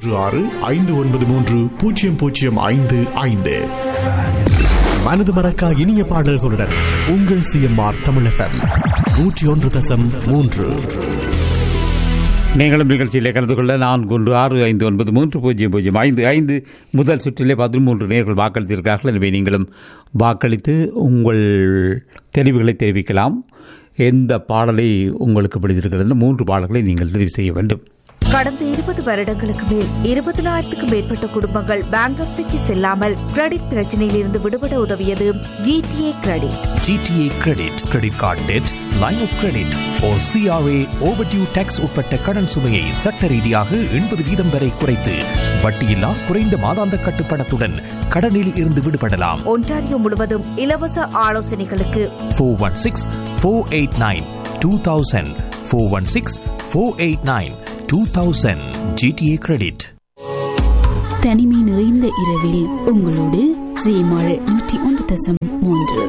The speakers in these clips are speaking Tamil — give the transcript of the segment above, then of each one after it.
ஆறு ஐந்து ஒன்பது மூன்று பூஜ்ஜியம் பூஜ்ஜியம் ஐந்து ஐந்து மனது மறக்கா இனிய பாடல்களுடன் உங்கள் சிஎம்ஆர் தமிழ் எஃப்எம் நூற்றி ஒன்று தசம் மூன்று நீங்களும் நிகழ்ச்சியிலே கலந்து கொள்ள நான்கு ஒன்று ஆறு ஐந்து ஒன்பது மூன்று பூஜ்ஜியம் பூஜ்ஜியம் ஐந்து ஐந்து முதல் சுற்றிலே பதிமூன்று நேர்கள் வாக்களித்திருக்கிறார்கள் எனவே நீங்களும் வாக்களித்து உங்கள் தெரிவுகளை தெரிவிக்கலாம் எந்த பாடலை உங்களுக்கு பிடித்திருக்கிறது மூன்று பாடல்களை நீங்கள் தெரிவு செய்ய வேண்டும் கடந்த இருபது வருடங்களுக்கு மேல் இருபதனாயிரத்துக்கும் மேற்பட்ட குடும்பங்கள் பேங்க்ரப்சிக்கு செல்லாமல் கிரெடிட் பிரச்சனையில் இருந்து விடுபட உதவியது GTA credit GTA credit credit card debt line of credit ஓ சிஆர்ஏ ஓவர்டியூ டேக்ஸ் உட்பட்ட கடன் சுமையை சட்ட ரீதியாக எண்பது வீதம் வரை குறைத்து வட்டியில்லா குறைந்த மாதாந்த கட்டுப்பணத்துடன் கடனில் இருந்து விடுபடலாம் ஒன்டாரியோ முழுவதும் இலவச ஆலோசனைகளுக்கு four one six four eight nine two thousand four one six four eight nine two thousand GTA credit தனிமை நிறைந்த இரவில் உங்களோடு சீமாழ் நூற்றி ஒன்று தசம் மூன்று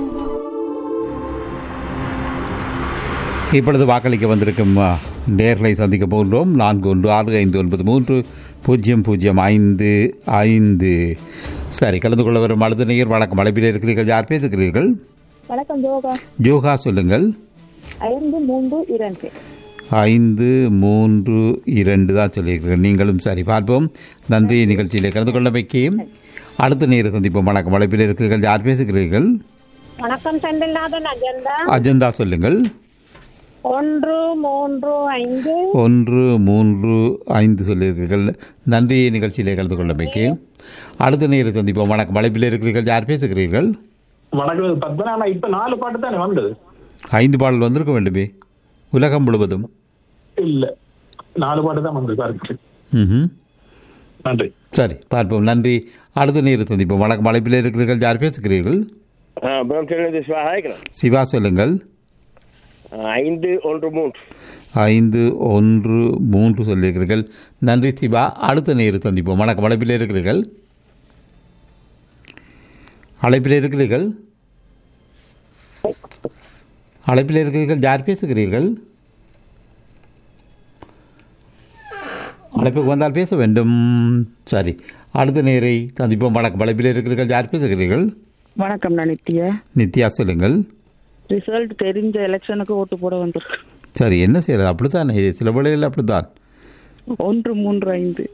இப்பொழுது வாக்களிக்க வந்திருக்கும் அ, நேர்களை சந்திக்க போகின்றோம் நான்கு ஒன்று ஆறு ஐந்து ஒன்பது மூன்று பூஜ்ஜியம் பூஜ்ஜியம் ஐந்து ஐந்து சரி கலந்து கொள்ள வரும் அழுது நேயர் வணக்கம் அழைப்பில் இருக்கிறீர்கள் யார் பேசுகிறீர்கள் வணக்கம் ஜோகா யோகா சொல்லுங்கள் ஐந்து மூன்று இரண்டு ஐந்து மூன்று இரண்டு தான் சொல்லியிருக்கிறீர்கள் நீங்களும் சரி பார்ப்போம் நன்றி நிகழ்ச்சியிலே கலந்து கொள்ள வைக்கையும் அடுத்த நேர சந்திப்போம் வணக்கம் அழைப்பில் இருக்கிறீர்கள் யார் பேசுகிறீர்கள் வணக்கம் செந்தில்நாதன் அஜந்தா அஜந்தா சொல்லுங்கள் ஒன்று மூன்று ஐந்து ஒன்று மூன்று ஐந்து சொல்லியிருக்கிறீர்கள் நன்றி நிகழ்ச்சியிலே கலந்து கொள்ள வைக்கையும் அடுத்த நேர சந்திப்போம் வணக்கம் அழைப்பில் இருக்கிறீர்கள் யார் பேசுகிறீர்கள் வணக்கம் பத்மநாபா இப்ப நாலு பாட்டு தானே வந்தது ஐந்து பாடல் வந்திருக்க வேண்டுமே உலகம் முழுவதும் இல்ல நாலு பாட்டு தான் வந்தது பாருங்க ம்ஹும். நன்றி சரி பார்ப்போம் நன்றி அடுத்த நேர சந்திப்போம் வணக்கம் அழைப்பில் இருக்கிறீர்கள் யார் பேசுகிறீர்கள் பிரம்மச்சரியது சுவாகாய்க்கிறேன் சிவா சொல்லுங்கள் ஐந்து ஒன்று மூன்று ஐந்து ஒன்று மூன்று சொல்லியிருக்கிறீர்கள் நன்றி சிவா அடுத்த நேரு சந்திப்போம் வணக்கம் அழைப்பில் இருக்கிறீர்கள் அழைப்பில் இருக்கிறீர்கள் அழைப்பில் இருக்கிறீர்கள் யார் பேசுகிறீர்கள் அழைப்புக்கு வந்தால் பேச வேண்டும் சரி அடுத்த நேரை சந்திப்போம் வணக்கம் அழைப்பில் இருக்கிறீர்கள் யார் பேசுகிறீர்கள் வணக்கம் நான் நித்யா நித்யா சொல்லுங்கள் ரிசல்ட் தெரிஞ்ச எலெக்ஷனுக்கு ஓட்டு போட வந்திருக்கு சரி என்ன செய்யறது அப்படித்தான் சில வேளையில் அப்படித்தான் ஒன்று மூன்று ஐந்து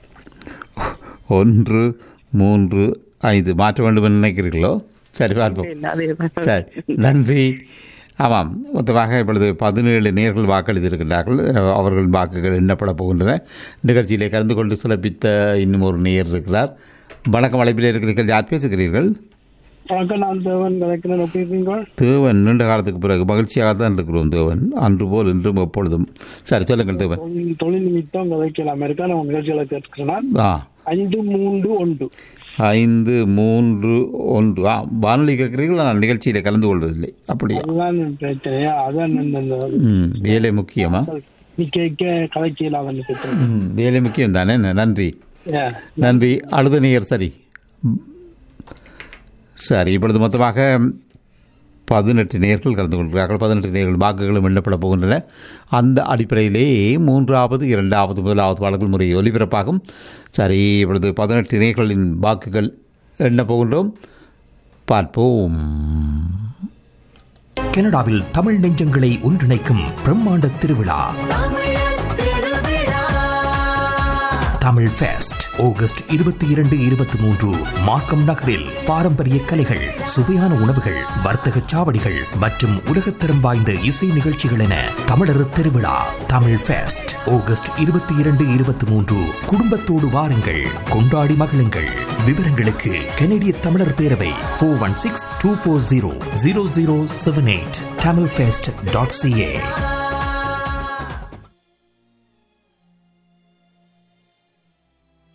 ஒன்று மூன்று ஐந்து மாற்ற வேண்டும் என்று நினைக்கிறீர்களோ சரி பார்ப்போம் இல்ல அதேதான் சரி நன்றி ஆமாம் மொத்தமாக இப்பொழுது பதினேழு நேர்கள் வாக்களித்திருக்கிறார்கள் அவர்கள் வாக்குகள் எண்ணப்பட போகின்றன நிகழ்ச்சியிலே கலந்து கொண்டு சிறப்பித்த இன்னும் ஒரு நேயர் இருக்கிறார் வணக்கம் அழைப்பில் இருக்கிறீர்கள் யார் பேசுகிறீர்கள் வணக்கம் நான் தேவன் கலக்கிறேன் எப்படி இருக்கீங்க தேவன் நீண்ட காலத்துக்கு பிறகு மகிழ்ச்சியாக தான் இருக்கிறோம் தேவன் அன்று போல் இன்றும் எப்பொழுதும் சரி சொல்லுங்கள் தேவன் தொழில் தொழில் நிமித்தம் கதைக்கல அமெரிக்கா நான் நிகழ்ச்சிகளை கேட்கிறேன் ஆ ஐந்து மூன்று ஒன்று ஐந்து மூன்று ஒன்று ஆ வானொலி கேட்குறீர்கள் நான் நிகழ்ச்சியில் கலந்து கொள்வதில்லை அப்படியா அதுதான் பிரச்சனையா அதான் இந்த- இந்த ம் வேலை முக்கியமா நீ கேட்க கதைக்கல அவன் பிரச்சனை ம் வேலை முக்கியம் தானே நன்றி ஏன் நன்றி அழுத நேயர் சரி சரி இப்பொழுது மொத்தமாக பதினெட்டு நேர்கள் கலந்து கொள்கிறார்கள் பதினெட்டு நேர்கள் வாக்குகளும் எண்ணப்பட போகின்றன அந்த அடிப்படையிலே மூன்றாவது இரண்டாவது முதலாவது பாடல்கள் முறை ஒலிபரப்பாகும் சரி இப்பொழுது பதினெட்டு நேர்களின் வாக்குகள் எண்ண போகின்றோம் பார்ப்போம் கனடாவில் தமிழ் நெஞ்சங்களை ஒன்றிணைக்கும் பிரம்மாண்ட திருவிழா தமிழ் ஃபெஸ்ட் ஆகஸ்ட் இருபத்தி இரண்டு இருபத்தி மூன்று மார்க்கம் நகரில் பாரம்பரிய கலைகள் சுவையான உணவுகள் வர்த்தக சாவடிகள் மற்றும் உலகத்தரம் வாய்ந்த இசை நிகழ்ச்சிகள் என தமிழர் திருவிழா தமிழ் ஃபெஸ்ட் ஆகஸ்ட் இருபத்தி இரண்டு இருபத்தி மூன்று குடும்பத்தோடு வாருங்கள் கொண்டாடி மகிழுங்கள் விவரங்களுக்கு கனடிய தமிழர் பேரவை four one six two four zero zero zero seven eight Tamil fest dot CA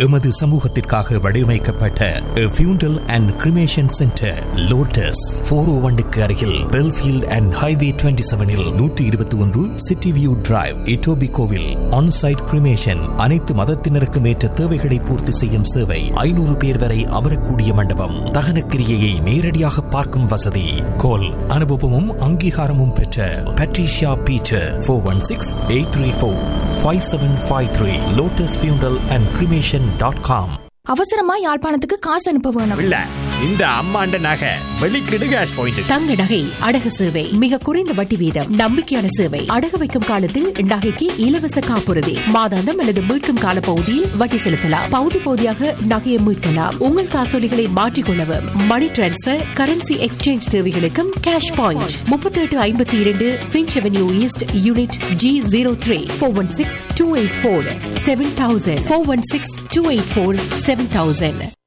எமது சமூகத்திற்காக வடிவமைக்கப்பட்ட funeral and cremation centre Lotus four oh ஒன்னுக்கு அருகில் பெல்ஃபீல்ட் அண்ட் ஹைவே டுவெண்ட்டி செவனில் நூற்றி இருபத்தி ஒன்று சிட்டி வியூ டிரைவ் இட்டோபி கோவில் ஆன்சைட் கிரிமேஷன் அனைத்து மதத்தினருக்கும் ஏற்ற தேவைகளை பூர்த்தி செய்யும் சேவை ஐநூறு பேர் வரை அமரக்கூடிய மண்டபம் தகனக்கிரியையை நேரடியாக பார்க்கும் வசதி கோல் அனுபவமும் அங்கீகாரமும் பெற்ற Patricia Peter four one six eight three four five seven five three Lotus funeral and cremation dot com அவசரமா யாழ்ப்பாணத்துக்கு காசு அனுப்ப வேணும் இல்ல இந்த அம்மாண்ட நகை வெளிக்கிடு கேஷ் பாயிண்ட் தங்க நகை அடகு சேவை மிக குறைந்த வட்டி வீதம் நம்பிக்கையான சேவை அடகு வைக்கும் காலத்தில் நகைக்கு இலவச காப்புறுதி மாதாந்தம் அல்லது மீட்கும் கால பகுதியில் வட்டி செலுத்தலாம் பகுதி பகுதியாக நகையை மீட்கலாம் உங்கள் காசோலிகளை மாற்றிக்கொள்ளவும் மணி டிரான்ஸ்பர் கரன்சி எக்ஸ்சேஞ்ச் தேவைகளுக்கும் கேஷ் பாயிண்ட் முப்பத்தி எட்டு ஐம்பத்தி இரண்டு Finch Avenue East unit G zero three four one six two eight four seven thousand four one six two eight four seven thousand